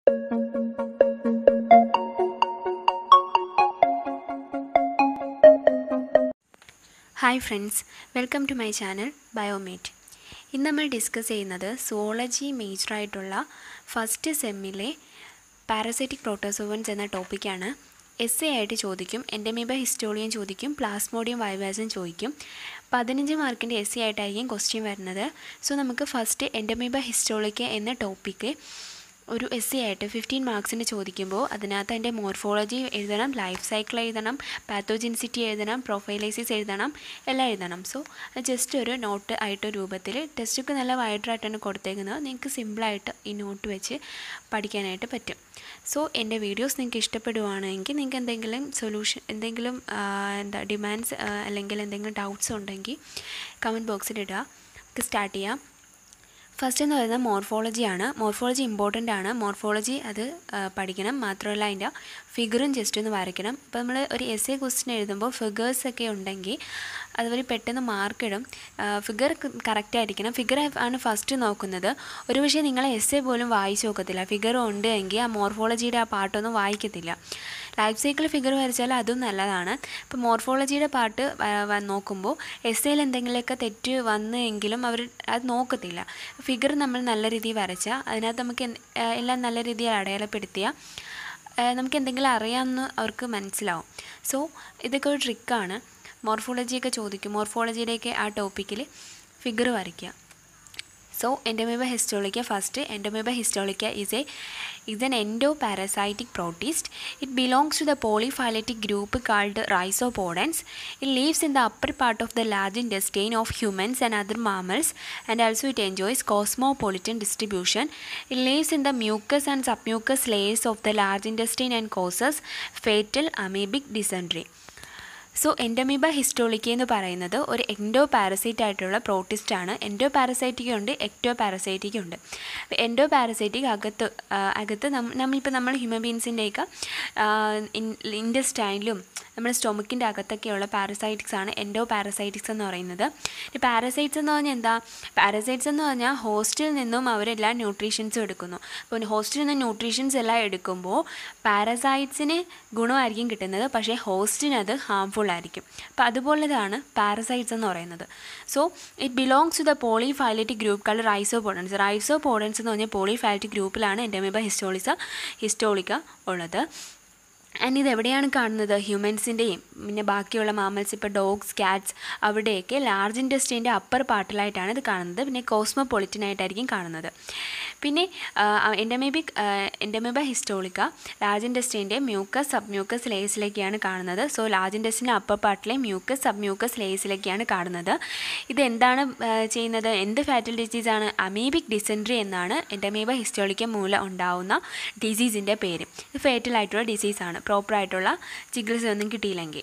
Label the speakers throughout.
Speaker 1: Hi friends welcome to my channel Biomate ഇന്ന് നമ്മൾ discuss ചെയ്യുന്നത് സുവോളജി മേജറായിട്ടുള്ള ഫസ്റ്റ് സെമ്മിലെ പാരസൈറ്റിക് പ്രോട്ടോസോവൻസ് എന്ന ടോപ്പിക്കാണ് എസ് എ ആയിട്ട് ചോദിക്കും എൻഡമീബ ഹിസ്റ്റോളിയൻ ചോദിക്കും പ്ലാസ്മോഡിയം വൈവാസും ചോദിക്കും പതിനഞ്ച് മാർക്കിൻ്റെ എസ് എ ആയിട്ടായിരിക്കും ക്വസ്റ്റ്യൻ വരുന്നത് സോ നമുക്ക് ഫസ്റ്റ് എൻഡമീബ ഹിസ്റ്റോളിക്ക എന്ന ടോപ്പിക്ക് ഒരു എസ് സി ആയിട്ട് ഫിഫ്റ്റീൻ മാർക്സിന് ചോദിക്കുമ്പോൾ അതിനകത്ത് അതിൻ്റെ മോർഫോളജി എഴുതണം ലൈഫ് സൈക്കിൾ എഴുതണം പാത്തോജിൻസിറ്റി എഴുതണം പ്രൊഫൈലൈസിസ് എഴുതണം എല്ലാം എഴുതണം സോ ജസ്റ്റ് ഒരു നോട്ട് ആയിട്ട് രൂപത്തിൽ ടെസ്റ്റൊക്കെ നല്ല വൈഡറായിട്ടാണ് കൊടുത്തേക്കുന്നത് നിങ്ങൾക്ക് സിമ്പിളായിട്ട് ഈ നോട്ട് വെച്ച് പഠിക്കാനായിട്ട് പറ്റും സോ എൻ്റെ വീഡിയോസ് നിങ്ങൾക്ക് ഇഷ്ടപ്പെടുവാണെങ്കിൽ നിങ്ങൾക്ക് എന്തെങ്കിലും സൊല്യൂഷൻ എന്തെങ്കിലും എന്താ ഡിമാൻഡ്സ് അല്ലെങ്കിൽ എന്തെങ്കിലും ഡൗട്ട്സ് ഉണ്ടെങ്കിൽ കമൻറ്റ് ബോക്സിൽ ഇടുക നമുക്ക് സ്റ്റാർട്ട് ചെയ്യാം ഫസ്റ്റ് എന്ന് പറയുന്നത് മോർഫോളജിയാണ് മോർഫോളജി ഇമ്പോർട്ടൻ്റ് ആണ് മോർഫോളജി അത് പഠിക്കണം മാത്രമല്ല അതിൻ്റെ ഫിഗറും ജസ്റ്റ് ഒന്ന് വരയ്ക്കണം ഇപ്പോൾ നമ്മൾ ഒരു എസ് എ ക്വസ്റ്റ്യൻ എഴുതുമ്പോൾ ഫിഗേഴ്സ് ഒക്കെ ഉണ്ടെങ്കിൽ അതുവരെ പെട്ടെന്ന് മാർക്ക് ഇടും ഫിഗർ കറക്റ്റ് ആയിരിക്കണം ഫിഗർ ആണ് ഫസ്റ്റ് നോക്കുന്നത് ഒരു പക്ഷേ നിങ്ങൾ എസ് എ പോലും വായിച്ച് നോക്കത്തില്ല ഫിഗർ ഉണ്ട് എങ്കിൽ ആ മോർഫോളജിയുടെ ആ പാട്ടൊന്നും വായിക്കത്തില്ല ലൈഫ് സൈക്കിൾ ഫിഗർ വരച്ചാൽ അതും നല്ലതാണ് ഇപ്പോൾ മോർഫോളജിയുടെ പാട്ട് നോക്കുമ്പോൾ എസ് എയിൽ എന്തെങ്കിലുമൊക്കെ തെറ്റ് വന്നു എങ്കിലും അവർ അത് നോക്കത്തില്ല ഫിഗർ നമ്മൾ നല്ല രീതിയിൽ വരച്ചാൽ അതിനകത്ത് നമുക്ക് എല്ലാം നല്ല രീതിയിൽ അടയാളപ്പെടുത്തിയാൽ നമുക്ക് എന്തെങ്കിലും അറിയാമെന്ന് അവർക്ക് മനസ്സിലാവും സോ ഇതൊക്കെ ഒരു ട്രിക്കാണ് മോർഫോളജിയൊക്കെ ചോദിക്കും മോർഫോളജിയുടെയൊക്കെ ആ ടോപ്പിക്കിൽ ഫിഗർ വരയ്ക്കുക so Entamoeba histolytica first Entamoeba histolytica is a is an endoparasitic protist. It belongs to the polyphyletic group called rhizopodans. It lives in the upper part of the large intestine of humans and other mammals and also it enjoys cosmopolitan distribution. It lives in the mucus and submucous layers of the large intestine and causes fatal amoebic dysentery. So Entamoeba histolytica എന്ന് പറയുന്നത് ഒരു endo parasite ആയിട്ടുള്ള protist ആണ് endo parasitic ഉണ്ട് ecto parasitic ഉണ്ട് endo parasitic അകത്ത് അകത്ത് നമ്മളിപ്പോൾ നമ്മൾ ഹ്യൂമൻ ബീൻസിൻ്റെയൊക്കെ ഇൻഡസ്റ്റൈനിലും നമ്മുടെ സ്റ്റൊമക്കിൻ്റെ അകത്തൊക്കെയുള്ള പാരസൈറ്റിക്സ് ആണ് എൻഡോ പാരസൈറ്റിക്സ് എന്ന് പറയുന്നത് ഈ പാരസൈറ്റ്സ് എന്ന് പറഞ്ഞാൽ എന്താ പാരസൈറ്റ്സ് എന്ന് പറഞ്ഞാൽ ഹോസ്റ്റിൽ നിന്നും അവരെല്ലാം ന്യൂട്രീഷൻസും എടുക്കുന്നു അപ്പോൾ ഹോസ്റ്റിൽ നിന്ന് ന്യൂട്രീഷൻസ് എല്ലാം എടുക്കുമ്പോൾ പാരസൈറ്റ്സിന് ഗുണമായിരിക്കും കിട്ടുന്നത് പക്ഷേ ഹോസ്റ്റിന് അത് ഹാംഫുൾ ആയിരിക്കും അപ്പോൾ അതുപോലെതാണ് പാരസൈറ്റ്സ് എന്ന് പറയുന്നത് so it belongs to the polyphyletic group colour rhizopodans rhizopodans എന്ന് പറഞ്ഞാൽ പോളിഫൈലറ്റിക് ഗ്രൂപ്പിലാണ് എൻഡമീബ ഹിസ്റ്റോളിസ ഹിസ്റ്റോളിക്ക ഉള്ളത് ആൻഡ് ഇത് എവിടെയാണ് കാണുന്നത് ഹ്യൂമൻസിൻ്റെയും പിന്നെ ബാക്കിയുള്ള മാമൽസ് ഇപ്പോൾ ഡോഗ്സ് ക്യാറ്റ്സ് അവിടെയൊക്കെ ലാർജ് ഇൻഡസ്ട്രീൻ്റെ അപ്പർ പാർട്ടിലായിട്ടാണ് ഇത് കാണുന്നത് പിന്നെ കോസ്മോപൊളിറ്റനായിട്ടായിരിക്കും കാണുന്നത് പിന്നെ എൻഡമേബിക് എൻഡമേബ ഹിസ്റ്റോളിക്ക ലാർജ് ഇൻഡസ്ട്രീൻ്റെ മ്യൂക്കസ് സബ് മ്യൂക്കസ് ലേസിലേക്കാണ് കാണുന്നത് സോ ലാർജ് ഇൻഡസ്ട്രീൻ്റെ അപ്പർ പാർട്ടിലെ മ്യൂക്കസ് സബ് മ്യൂക്കസ് ലേസിലേക്കാണ് കാണുന്നത് ഇത് എന്താണ് ചെയ്യുന്നത് എന്ത് ഫാറ്റൽ ഡിസീസാണ് അമീബിക് ഡിസെൻട്രി എന്നാണ് എൻഡമേബ ഹിസ്റ്റോളിക്ക മൂലം ഉണ്ടാവുന്ന ഡിസീസിൻ്റെ പേര് ഇത് ഫേറ്റൽ ആയിട്ടുള്ള ഡിസീസാണ് പ്രോപ്പറായിട്ടുള്ള ചികിത്സ ഒന്നും കിട്ടിയില്ലെങ്കിൽ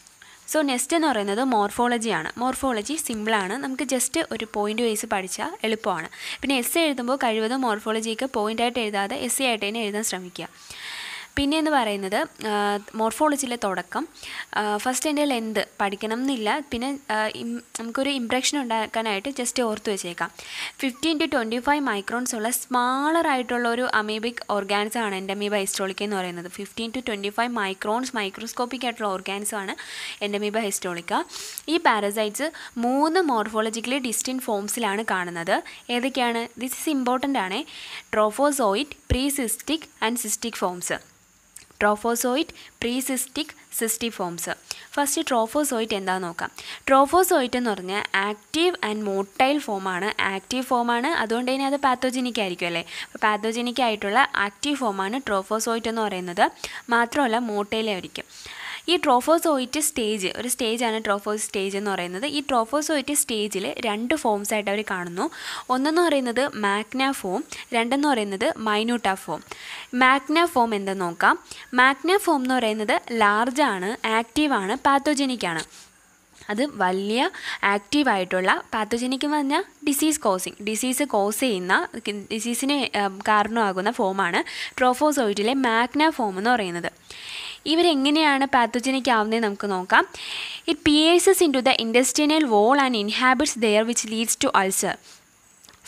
Speaker 1: സോ നെക്സ്റ്റ് എന്ന് പറയുന്നത് മോർഫോളജിയാണ് മോർഫോളജി സിമ്പിളാണ് നമുക്ക് ജസ്റ്റ് ഒരു പോയിൻ്റ് വൈസ് പഠിച്ചാൽ എളുപ്പമാണ് പിന്നെ എസ് എഴുതുമ്പോൾ കഴിവതും മോർഫോളജിയൊക്കെ പോയിൻ്റായിട്ട് എഴുതാതെ എസ് ആയിട്ട് തന്നെ എഴുതാൻ ശ്രമിക്കുക പിന്നെ എന്ന് പറയുന്നത് മോർഫോളജിയിലെ തുടക്കം ഫസ്റ്റ് എൻ്റെ ലെന്ത് പഠിക്കണം എന്നില്ല പിന്നെ നമുക്കൊരു ഇമ്പ്രഷൻ ഉണ്ടാക്കാനായിട്ട് ജസ്റ്റ് ഓർത്ത് വെച്ചേക്കാം fifteen to twenty five microns ഉള്ള സ്മാളർ ആയിട്ടുള്ള ഒരു അമീബിക് ഓർഗാൻസ് ആണ് എൻഡമീബ ഹിസ്റ്റോളിക്ക എന്ന് പറയുന്നത് fifteen to twenty five microns microscopic ആയിട്ടുള്ള ഓർഗാൻസ് ആണ് എൻഡമീബ ഹിസ്റ്റോളിക്ക ഈ പാരസൈറ്റ്സ് മൂന്ന് മോർഫോളജിക്കലി ഡിസ്റ്റിൻ ഫോംസിലാണ് കാണുന്നത് ഏതൊക്കെയാണ് ദിസ് ഇസ് ഇമ്പോർട്ടൻ്റ് ആണ് trophozoite pre cystic and cystic forms trophozoite precystic cystic forms first trophozoite എന്താണെന്ന് നോക്കാം ട്രോഫോസോയിറ്റ് എന്ന് പറഞ്ഞാൽ ആക്റ്റീവ് ആൻഡ് മോട്ടൈൽ ഫോമാണ് ആക്റ്റീവ് ഫോമാണ് അതുകൊണ്ട് തന്നെ അത് പാത്തോജനിക് ആയിരിക്കും അല്ലേ അപ്പോൾ പാത്തോജനിക് ആയിട്ടുള്ള ആക്റ്റീവ് ഫോമാണ് ട്രോഫോസോയിറ്റ് എന്ന് പറയുന്നത് മാത്രമല്ല മോട്ടൈലായിരിക്കും ഈ ട്രോഫോസോയിറ്റ് സ്റ്റേജ് ഒരു സ്റ്റേജാണ് ട്രോഫോസ് സ്റ്റേജ് എന്ന് പറയുന്നത് ഈ ട്രോഫോസോയിറ്റ് സ്റ്റേജിൽ രണ്ട് ഫോംസ് ആയിട്ട് അവർ കാണുന്നു ഒന്നെന്ന് പറയുന്നത് മാഗ്ന ഫോം രണ്ടെന്ന് പറയുന്നത് മൈന്യൂട്ട ഫോം മാഗ്ന ഫോം എന്തെന്ന് നോക്കാം മാഗ്ന ഫോം എന്ന് പറയുന്നത് ലാർജാണ് ആക്റ്റീവാണ് പാത്തോജനിക്കാണ് അത് വലിയ ആക്റ്റീവായിട്ടുള്ള പാത്തോജനിക് എന്ന് പറഞ്ഞാൽ ഡിസീസ് കോസിങ് ഡിസീസ് കോസ് ചെയ്യുന്ന ഡിസീസിന് കാരണമാകുന്ന ഫോമാണ് ട്രോഫോസോയിറ്റിലെ മാഗ്ന ഫോം എന്ന് പറയുന്നത് ഇവരെങ്ങനെയാണ് പാത്തോജനിക് ആവുന്നത് നമുക്ക് നോക്കാം it pierces into the intestinal wall and inhabits there which leads to ulcer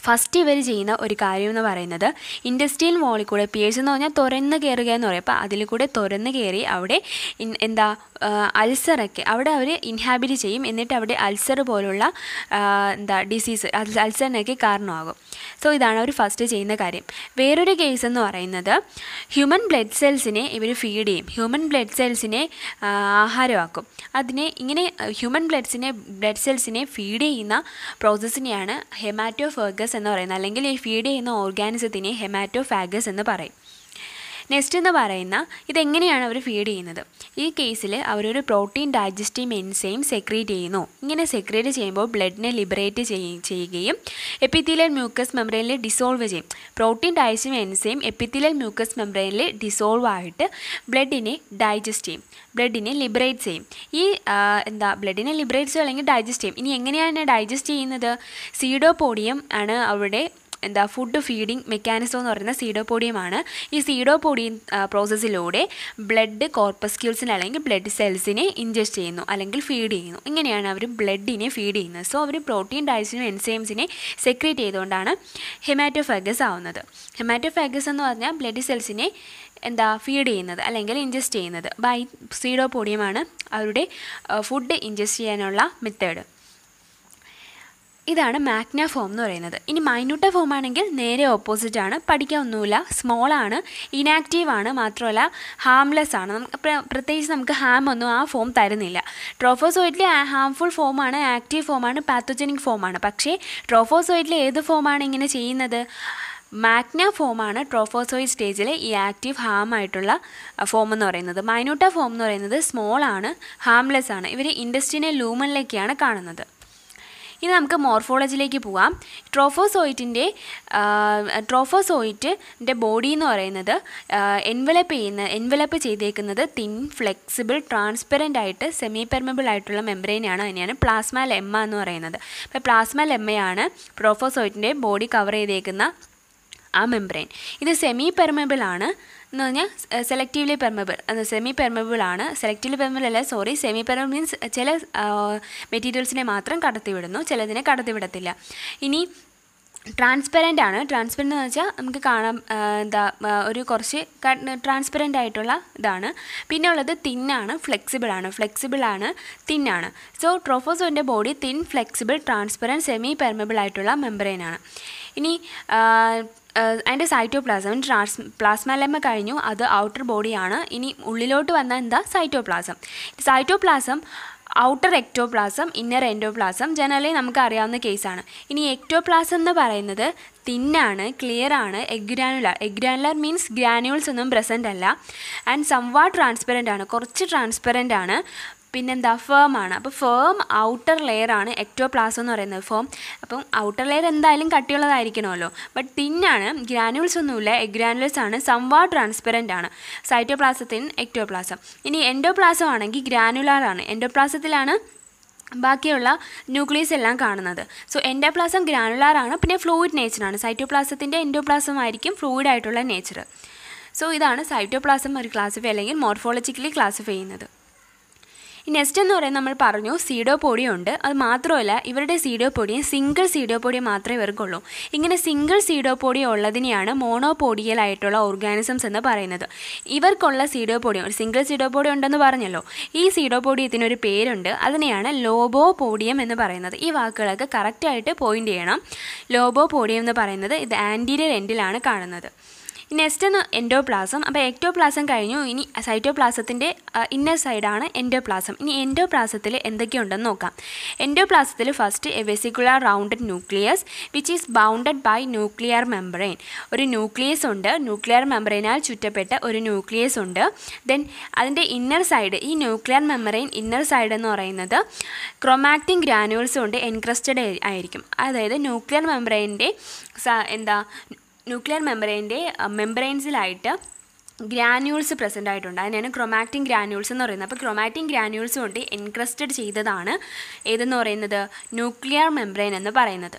Speaker 1: first ഇവർ ചെയ്യുന്ന ഒരു കാര്യം എന്ന് പറയുന്നത് ഇൻഡസ്ട്രിയൽ മോളിൽ കൂടെ പിയേഴ്സ് എന്ന് പറഞ്ഞാൽ തുറന്ന് കയറുക എന്ന് പറയും അപ്പോൾ അതിൽ കൂടെ തുറന്ന് കയറി അവിടെ ഇൻ- എന്താ അൾസറൊക്കെ അവിടെ അവർ ഇൻഹാബിറ്റ് ചെയ്യും എന്നിട്ട് അവിടെ അൾസർ പോലുള്ള ആ, എന്താ ഡിസീസ് അൾസറിനൊക്കെ കാരണമാകും സോ ഇതാണ് അവർ ഫസ്റ്റ് ചെയ്യുന്ന കാര്യം വേറൊരു കേസ് എന്ന് പറയുന്നത് ഹ്യൂമൻ ബ്ലഡ് സെൽസിനെ ഇവർ ഫീഡ് ചെയ്യും ഹ്യൂമൻ ബ്ലഡ് സെൽസിനെ ആ, ആഹാരമാക്കും അതിനെ ഇങ്ങനെ ഹ്യൂമൻ ബ്ലഡ്സിനെ ബ്ലഡ് സെൽസിനെ ഫീഡ് ചെയ്യുന്ന പ്രോസസ്സിനെയാണ് ഹെമാറ്റോഫേഗസ് എന്ന് പറയുന്നത് അല്ലെങ്കിൽ ഈ ഫീഡ് ചെയ്യുന്ന ഓർഗാനിസത്തിനെ ഹെമാറ്റോഫാഗസ് എന്ന് പറയും നെക്സ്റ്റ് എന്ന് പറയുന്ന ഇതെങ്ങനെയാണ് അവർ ഫീഡ് ചെയ്യുന്നത് ഈ കേസിൽ അവരൊരു പ്രോട്ടീൻ ഡൈജസ്റ്റീവ് എൻസൈം സെക്രീറ്റ് ചെയ്യുന്നു ഇങ്ങനെ സെക്രീറ്റ് ചെയ്യുമ്പോൾ ബ്ലഡിനെ ലിബറേറ്റ് ചെയ്യുകയും എപ്പിത്തീലിയൽ മ്യൂക്കസ് മെമ്പറൈനിൽ ഡിസോൾവ് ചെയ്യും protein digestive enzyme epithelial mucus മെമ്പറൈനിൽ ഡിസോൾവ് ആയിട്ട് ബ്ലഡിനെ ഡൈജസ്റ്റ് ചെയ്യും ബ്ലഡിനെ ലിബറേറ്റ് ചെയ്യും ഈ ആ, എന്താ ബ്ലഡിനെ ലിബറേറ്റ് ചെയ്യും അല്ലെങ്കിൽ ഡൈജസ്റ്റ് ചെയ്യും ഇനി എങ്ങനെയാണ് ഡൈജസ്റ്റ് ചെയ്യുന്നത് സീഡോപോഡിയം ആണ് അവിടെ എന്താ ഫുഡ് ഫീഡിങ് മെക്കാനിസം എന്ന് പറയുന്ന സീഡോപോഡിയമാണ് ഈ സീഡോപോഡിയം പ്രോസസ്സിലൂടെ ബ്ലഡ് കോർപ്പസ്ക്യൂൾസിനെ അല്ലെങ്കിൽ ബ്ലഡ് സെൽസിനെ ഇൻജസ്റ്റ് ചെയ്യുന്നു അല്ലെങ്കിൽ ഫീഡ് ചെയ്യുന്നു ഇങ്ങനെയാണ് അവർ ബ്ലഡിനെ ഫീഡ് ചെയ്യുന്നത് സോ അവർ പ്രോട്ടീൻ ഡൈജസ്റ്റീവ് എൻസൈംസിനെ സെക്രീറ്റ് ചെയ്തുകൊണ്ടാണ് ഹെമാറ്റോഫാഗസ് ആവുന്നത് ഹെമാറ്റോഫാഗസ് എന്ന് പറഞ്ഞാൽ ബ്ലഡ് സെൽസിനെ എന്താ ഫീഡ് ചെയ്യുന്നത് അല്ലെങ്കിൽ ഇൻജസ്റ്റ് ചെയ്യുന്നത് ബൈ സീഡോപോഡിയമാണ് അവരുടെ ഫുഡ് ഇൻജസ്റ്റ് ചെയ്യാനുള്ള മെത്തേഡ് ഇതാണ് മാഗ്ന ഫോം എന്ന് പറയുന്നത് ഇനി മൈന്യൂട്ട ഫോം ആണെങ്കിൽ നേരെ ഓപ്പോസിറ്റ് ആണ് പഠിക്കാൻ ഒന്നുമില്ല സ്മോൾ ആണ് ഇനാക്റ്റീവ് ആണ് മാത്രമല്ല ഹാംലെസ് ആണ് നമുക്ക് പ്ര- പ്രത്യേകിച്ച് നമുക്ക് ഹാം ഒന്നും ആ ഫോം തരുന്നില്ല ട്രോഫോസോയിറ്റിൽ ഹാംഫുൾ ഫോമാണ് ആക്റ്റീവ് ഫോമാണ് പാത്തോജനിക് ഫോമാണ് പക്ഷേ ട്രോഫോസോയിറ്റിൽ ഏത് ഫോമാണ് ഇങ്ങനെ ചെയ്യുന്നത് മാഗ്ന ഫോമാണ് ട്രോഫോസോയിഡ് സ്റ്റേജിലെ ഈ ആക്റ്റീവ് ഹാം ആയിട്ടുള്ള ഫോം എന്ന് പറയുന്നത് മൈന്യൂട്ട ഫോം എന്ന് പറയുന്നത് സ്മോൾ ആണ് ഹാംലെസ് ആണ് ഇവർ ഇൻഡസ്ട്രീനെ ലൂമനിലേക്കാണ് കാണുന്നത് ഇനി നമുക്ക് മോർഫോളജിയിലേക്ക് പോവാം ട്രോഫോസോയിറ്റിൻ്റെ ട്രോഫോസോയിറ്റിൻ്റെ ബോഡി എന്ന് പറയുന്നത് എൻവലപ്പ് ചെയ്യുന്ന എൻവലപ്പ് ചെയ്തേക്കുന്നത് തിൻ ഫ്ലെക്സിബിൾ ട്രാൻസ്പെറൻ്റ് ആയിട്ട് സെമി പെർമബിൾ ആയിട്ടുള്ള മെമ്പറൈനാണ് അതിനെയാണ് പ്ലാസ്മ ലെമ്മ എന്ന് പറയുന്നത് അപ്പോൾ പ്ലാസ്മ ലെമ്മയാണ് ട്രോഫോസോയിറ്റിൻ്റെ ബോഡി കവർ ചെയ്തേക്കുന്ന ആ മെംബ്രെയിൻ ഇത് സെമി പെർമബിൾ ആണ് എന്ന് പറഞ്ഞാൽ സെലക്റ്റീവ്ലി പെർമബിൾ അത് സെമി പെർമബിൾ ആണ് സെലക്റ്റീവ്ലി പെർമബിൾ അല്ല സോറി സെമി പെർമബിൾ മീൻസ് ചില മെറ്റീരിയൽസിനെ മാത്രം കടത്തിവിടുന്നു ചിലതിനെ കടത്തിവിടത്തില്ല ഇനി ട്രാൻസ്പെറൻ്റ് ആണ് ട്രാൻസ്പെറൻ്റ് എന്ന് വെച്ചാൽ നമുക്ക് കാണാം ആ, എന്താ ആ, ഒരു കുറച്ച് ട്രാൻസ്പെറൻ്റ് ആയിട്ടുള്ള ഇതാണ് പിന്നെ ഉള്ളത് തിന്നാണ് ഫ്ലെക്സിബിൾ ആണ് ഫ്ലെക്സിബിൾ ആണ് തിന്നാണ് സോ ട്രോഫോസോൻ്റെ body thin flexible transparent semi permeable ആയിട്ടുള്ള മെമ്പറൈൻ ആണ് ഇനി ആ, ആ, അതിൻ്റെ സൈറ്റോപ്ലാസം ട്രാൻസ് പ്ലാസ്മലമ്മ കഴിഞ്ഞു അത് ഔട്ടർ ബോഡിയാണ് ഇനി ഉള്ളിലോട്ട് വന്നാൽ എന്താ cytoplasm cytoplasm outer ectoplasm inner endoplasm generally നമുക്ക് അറിയാവുന്ന കേസാണ് ഇനി എക്ടോപ്ലാസം എന്ന് പറയുന്നത് തിന്നാണ് ക്ലിയർ ആണ് എഗ്രാനുലർ എഗ്രാനുലർ മീൻസ് ഗ്രാനുവൽസ് ഒന്നും പ്രസൻ്റ് അല്ല ആൻഡ് സംവാ ട്രാൻസ്പെറൻ്റ് ആണ് കുറച്ച് ട്രാൻസ്പെറൻ്റ് ആണ് പിന്നെന്താ ഫേം ആണ് അപ്പോൾ ഫേം ഔട്ടർ ലെയർ ആണ് എക്ടോപ്ലാസം എന്ന് പറയുന്നത് ഫേം അപ്പം ഔട്ടർ ലെയർ എന്തായാലും കട്ടിയുള്ളതായിരിക്കണമല്ലോ ബട്ട് തിന്നാണ് ഗ്രാനുവൽസ് ഒന്നുമില്ല എഗ്രാനുവൽസ് ആണ് സംവാ ട്രാൻസ്പെറൻ്റ് ആണ് സൈറ്റോപ്ലാസത്തിൻ എക്ടോപ്ലാസം ഇനി എൻഡോപ്ലാസം ആണെങ്കിൽ ഗ്രാനുലാർ ആണ് എൻഡോപ്ലാസത്തിലാണ് ബാക്കിയുള്ള ന്യൂക്ലിയസ് എല്ലാം കാണുന്നത് സോ എൻഡോപ്ലാസം ഗ്രാനുലാർ ആണ് പിന്നെ ഫ്ലൂയിഡ് നേച്ചറാണ് സൈറ്റോപ്ലാസത്തിൻ്റെ എൻഡോപ്ലാസം ആയിരിക്കും ഫ്ലൂയിഡ് ആയിട്ടുള്ള നേച്ചർ സോ ഇതാണ് സൈറ്റോപ്ലാസം ഒരു ക്ലാസിഫൈ അല്ലെങ്കിൽ മോർഫോളജിക്കലി ക്ലാസിഫൈ ചെയ്യുന്നത് ഈ നെക്സ്റ്റ് എന്ന് പറയുന്നത് നമ്മൾ പറഞ്ഞു സീഡോപോഡിയം ഉണ്ട് അത് മാത്രമല്ല ഇവരുടെ സീഡോപോഡിയം സിംഗിൾ സീഡോപോഡിയം മാത്രമേ ഇവർക്കുള്ളൂ ഇങ്ങനെ സിംഗിൾ സീഡോപോഡിയം ഉള്ളതിനെയാണ് മോണോപോഡിയൽ ആയിട്ടുള്ള ഓർഗാനിസംസ് എന്ന് പറയുന്നത് ഇവർക്കുള്ള സീഡോപോഡിയം ഒരു സിംഗിൾ സീഡോപോഡിയം ഉണ്ടെന്ന് പറഞ്ഞല്ലോ ഈ സീഡോപോഡിയത്തിന് ഒരു പേരുണ്ട് അതിനെയാണ് ലോബോപോഡിയം എന്ന് പറയുന്നത് ഈ വാക്കുകളൊക്കെ കറക്റ്റായിട്ട് പോയിന്റ് ചെയ്യണം ലോബോപോഡിയം എന്ന് പറയുന്നത് ഇത് ആൻറ്റീരിയർ എൻഡിലാണ് കാണുന്നത് നെക്സ്റ്റ് എന്ന് എൻഡോപ്ലാസം അപ്പോൾ എക്ടോപ്ലാസം കഴിഞ്ഞു ഇനി സൈറ്റോപ്ലാസത്തിൻ്റെ ഇന്നർ സൈഡാണ് എൻഡോപ്ലാസം ഇനി എൻഡോപ്ലാസത്തിൽ എന്തൊക്കെയുണ്ടെന്ന് നോക്കാം എൻഡോപ്ലാസത്തിൽ first a vesicular rounded nucleus which is bounded by nuclear membrane ഒരു ന്യൂക്ലിയസ് ഉണ്ട് ന്യൂക്ലിയർ മെമ്പറൈനാൽ ചുറ്റപ്പെട്ട ഒരു ന്യൂക്ലിയസ് ഉണ്ട് ദെൻ അതിൻ്റെ ഇന്നർ സൈഡ് ഈ ന്യൂക്ലിയർ മെമ്പറൈൻ ഇന്നർ സൈഡ് എന്ന് പറയുന്നത് ക്രൊമാക്റ്റിൻ ഗ്രാനുവൽസ് കൊണ്ട് എൻക്രസ്റ്റഡ് ആയിരിക്കും അതായത് ന്യൂക്ലിയർ മെമ്പറൈൻ്റെ എന്താ ന്യൂക്ലിയർ മെമ്പറൈൻ്റെ മെമ്പറൈൻസിലായിട്ട് ഗ്രാന്യൂൾസ് പ്രസൻ്റ് ആയിട്ടുണ്ട് അതിനാണ് ക്രൊമാറ്റിൻ ഗ്രാന്യൂൾസ് എന്ന് പറയുന്നത് അപ്പോൾ ക്രൊമാറ്റിൻ ഗ്രാന്യൂൾസ് കൊണ്ട് എൻക്രസ്റ്റഡ് ചെയ്തതാണ് ഏതെന്ന് പറയുന്നത് ന്യൂക്ലിയർ മെമ്പറൈൻ എന്ന് പറയുന്നത്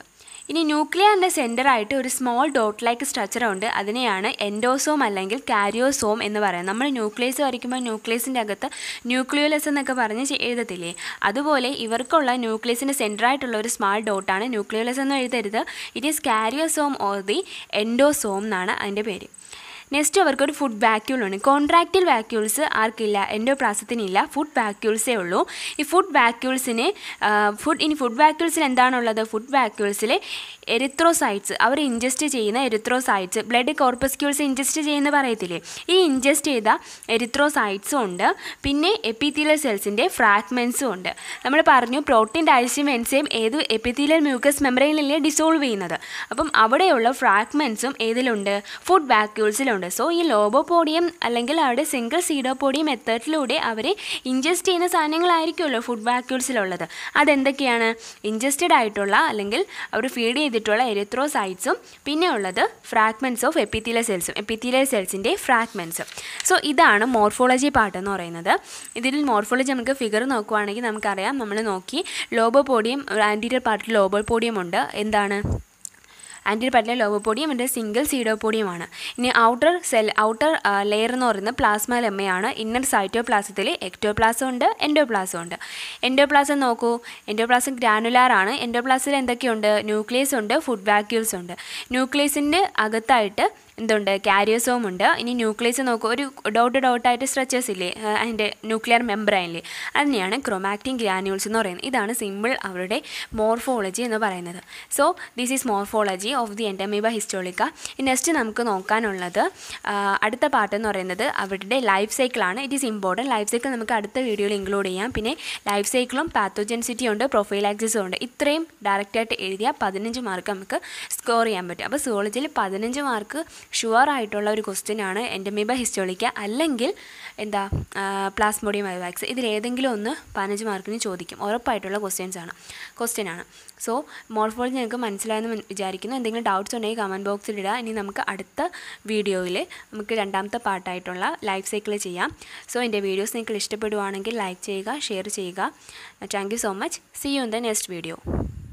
Speaker 1: ഇനി ന്യൂക്ലിയറിൻ്റെ സെൻറ്ററായിട്ട് ഒരു സ്മോൾ ഡോട്ട് ലൈക്ക് സ്ട്രക്ചർ ഉണ്ട് അതിനെയാണ് എൻഡോസോം അല്ലെങ്കിൽ കാരിയോസോം എന്ന് പറയുന്നത് നമ്മൾ ന്യൂക്ലിയസ് വരയ്ക്കുമ്പോൾ ന്യൂക്ലിയസിൻ്റെ അകത്ത് ന്യൂക്ലിയോലസ് എന്നൊക്കെ പറഞ്ഞ് ചെ- എഴുതത്തില്ലേ അതുപോലെ ഇവർക്കുള്ള ന്യൂക്ലിയസിൻ്റെ സെൻറ്ററായിട്ടുള്ള ഒരു സ്മാൾ ഡോട്ടാണ് ന്യൂക്ലിയോലസ് എന്ന് എഴുതരുത് it is karyosome or the endosome എന്നാണ് അതിൻ്റെ പേര് നെക്സ്റ്റ് അവർക്ക് ഒരു ഫുഡ് വാക്യൂൾ ഉണ്ട് കോൺട്രാക്റ്റിൽ വാക്യൂൾസ് ആർക്കില്ല എൻഡോപ്ലാസത്തിനില്ല ഫുഡ് വാക്യൂൾസേ ഉള്ളൂ ഈ ഫുഡ് വാക്യൂൾസിന് ഫുഡ് ഇനി ഫുഡ് വാക്യൂൾസിൽ എന്താണുള്ളത് ഫുഡ് വാക്യൂൾസിൽ എരിത്രോസൈറ്റ്സ് അവർ ഇൻജസ്റ്റ് ചെയ്യുന്ന എരിത്രോസൈറ്റ്സ് ബ്ലഡ് കോർപ്പസ്ക്യൂൾസ് ഇൻജസ്റ്റ് ചെയ്യുന്ന പറയത്തില്ലേ ഈ ഇൻജസ്റ്റ് ചെയ്ത എരിത്രോസൈറ്റ്സും ഉണ്ട് പിന്നെ എപ്പിത്തീലിയൽ സെൽസിൻ്റെ ഫ്രാഗ്മെൻസും ഉണ്ട് നമ്മൾ പറഞ്ഞു പ്രോട്ടീൻ ഡയസ്യം എൻസൈം ഏത് എപ്പിത്തീലിയൽ മ്യൂക്കസ് മെമ്പറൈനിലല്ലേ ഡിസോൾവ് ചെയ്യുന്നത് അപ്പം അവിടെയുള്ള ഫ്രാഗ്മെൻസും ഏതിലുണ്ട് ഫുഡ് വാക്യൂൾസിലുണ്ട് സോ ഈ ലോബോപോഡിയം അല്ലെങ്കിൽ അവിടെ സിംഗിൾ സീഡോപോഡിയം മെത്തേഡിലൂടെ അവർ ഇൻജസ്റ്റ് ചെയ്യുന്ന സാധനങ്ങളായിരിക്കുമല്ലോ ഫുഡ് വാക്യൂൾസിലുള്ളത് അതെന്തൊക്കെയാണ് ഇൻജസ്റ്റഡ് ആയിട്ടുള്ള അല്ലെങ്കിൽ അവർ ഫീഡ് ചെയ്തിട്ടുള്ള എരിത്രോസൈറ്റ്സും പിന്നെ ഉള്ളത് ഫ്രാഗ്മെൻറ്റ്സ് ഓഫ് എപ്പിത്തീലിയൽ സെൽസും എപ്പിത്തീലിയൽ സെൽസിൻ്റെ ഫ്രാഗ്മെൻറ്റ്സ് സോ ഇതാണ് മോർഫോളജി പാർട്ട് എന്ന് പറയുന്നത് ഇതിൽ മോർഫോളജി നമുക്ക് ഫിഗർ നോക്കുവാണെങ്കിൽ നമുക്കറിയാം നമ്മൾ നോക്കി ലോബോപോഡിയം ആൻറ്റീരിയർ പാർട്ടിൽ ലോബോപോഡിയം ഉണ്ട് എന്താണ് ആൻറ്റിൽ പറ്റിലെ ലോബോപോഡിയം എൻ്റെ സിംഗിൾ സീഡോപോഡിയമാണ് ഇനി ഔട്ടർ സെൽ ഔട്ടർ ലെയർ എന്ന് പറയുന്നത് പ്ലാസ്മ ലെമ്മയാണ് ഇന്നർ സൈറ്റോപ്ലാസത്തിൽ എക്ടോപ്ലാസം ഉണ്ട് എൻഡോപ്ലാസം ഉണ്ട് എൻഡോപ്ലാസം നോക്കൂ എൻഡോപ്ലാസം ഗ്രാനുലാർ ആണ് എൻഡോപ്ലാസിൽ എന്തൊക്കെയുണ്ട് ന്യൂക്ലിയസ് ഉണ്ട് ഫുഡ് വാക്യൂൾസ് ഉണ്ട് ന്യൂക്ലിയസിൻ്റെ അകത്തായിട്ട് എന്തുണ്ട് കാരിയോസോം ഉണ്ട് ഇനി ന്യൂക്ലിയസ് നോക്കൂ ഒരു ഡോട്ട് ഡോട്ടായിട്ട് സ്ട്രെച്ചേഴ്സ് ഇല്ലേ ആ, അതിൻ്റെ ന്യൂക്ലിയർ മെമ്പറൈനിൽ അതിനെയാണ് ക്രൊമാക്റ്റിൻ ഗ്രാന്യൂൾസ് എന്ന് പറയുന്നത് ഇതാണ് സിമ്പിൾ അവരുടെ മോർഫോളജി എന്ന് പറയുന്നത് so this is morphology of the Entamoeba histolytica next നമുക്ക് നോക്കാനുള്ളത് ആ, അടുത്ത പാർട്ട് എന്ന് പറയുന്നത് അവരുടെ ലൈഫ് സൈക്കിളാണ് it is important life cycle നമുക്ക് അടുത്ത വീഡിയോയിൽ ഇൻക്ലൂഡ് ചെയ്യാം പിന്നെ ലൈഫ് സൈക്കിളും പാത്തോജൻസിറ്റി ഉണ്ട് പ്രൊഫൈലാക്സിസും ഉണ്ട് ഇത്രയും ഡയറക്റ്റായിട്ട് എഴുതിയാൽ പതിനഞ്ച് മാർക്ക് നമുക്ക് സ്കോർ ചെയ്യാൻ പറ്റും അപ്പോൾ സുവോളജിയിൽ പതിനഞ്ച് മാർക്ക് ഷുവർ ആയിട്ടുള്ള ഒരു ക്വസ്റ്റ്യൻ ആണ് എൻഡമീബ ഹിസ്റ്റോളിക്ക അല്ലെങ്കിൽ എന്താ പ്ലാസ്മോഡിയം വൈവാക്സ് ഇതിലേതെങ്കിലും ഒന്ന് പതിനഞ്ച് മാർക്കിന് ചോദിക്കും ഉറപ്പായിട്ടുള്ള ക്വസ്റ്റ്യൻസ് ആണ് ക്വസ്റ്റ്യൻ ആണ് സോ മോർഫോളജി നിങ്ങൾക്ക് മനസ്സിലായെന്ന് മൻ- വിചാരിക്കുന്നു എന്തെങ്കിലും ഡൗട്ട്സ് ഉണ്ടെങ്കിൽ കമൻറ്റ് ബോക്സിൽ ഇടുക ഇനി നമുക്ക് അടുത്ത വീഡിയോയിൽ നമുക്ക് രണ്ടാമത്തെ പാർട്ടായിട്ടുള്ള ലൈഫ് സൈക്കിൾ ചെയ്യാം സോ എൻ്റെ വീഡിയോസ് നിങ്ങൾക്ക് ഇഷ്ടപ്പെടുവാണെങ്കിൽ ലൈക്ക് ചെയ്യുക ഷെയർ ചെയ്യുക thank you so much see you in the next video